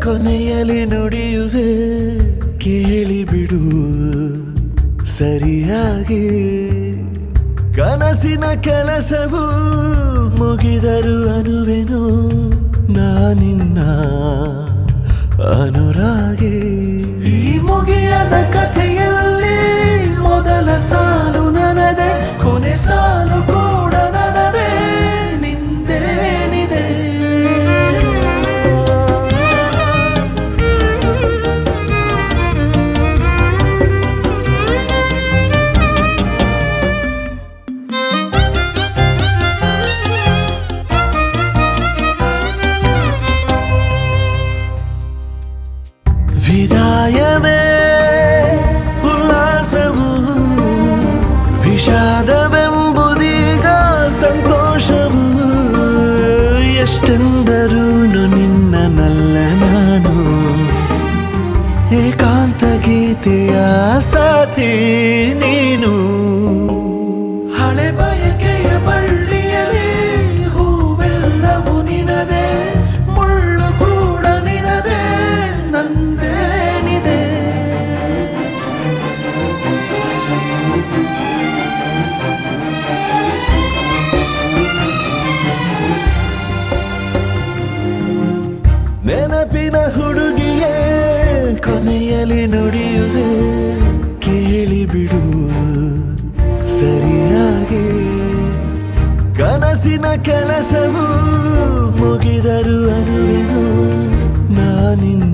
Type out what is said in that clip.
ಕೊನೆಯಲ್ಲಿ ನುಡಿಯುವೆ ಕೇಳಿಬಿಡು ಸರಿಯಾಗಿ ಕನಸಿನ ಕೆಲಸವು ಮುಗಿದರು ಅನುವೆನು ನಾನಿನ್ನ ಅನುರಾಗಿ ಈ ಮುಗಿಯದ ಕಥೆಯಲ್ಲಿ ಮೊದಲ ಸಾಲು ನನದೆ ಕೊನೆ ಸಾಲು ಕೂಡ ನನದೆ ನಿಂದೇನಿದೆ ವಿದಾಯವೇ ಉಲ್ಲಾಸವು ವಿಷಾದವೆಂಬುದೀಗ ಸಂತೋಷವು ಎಷ್ಟೆಂದರೂ ನಿನ್ನನಲ್ಲ ನಾನು ಏಕಾಂತ ಗೀತೆಯ ಸಾಥಿ ನೀನು ಹಳೆ ಬಯಕೆಯ ಬಳ್ಳಿಯಲಿ ಹೂವೆಲ್ಲವೂ ನಿನದೆ ಮುಳ್ಳು ಕೂಡ ನಿನದೆ ನಂದೇನಿದೆ ನೆನಪಿನ ಹುಡುಗಿಯೇ ಕೊನೆಯಲ್ಲಿ ನುಡಿಯುವೆ ಕೇಳಿಬಿಡು ಸರಿಯಾಗಿ ಕನಸಿನ ಕೆಲಸವು ಮುಗಿದರು ಅನುವೆನು ನಾನಿನ್ನ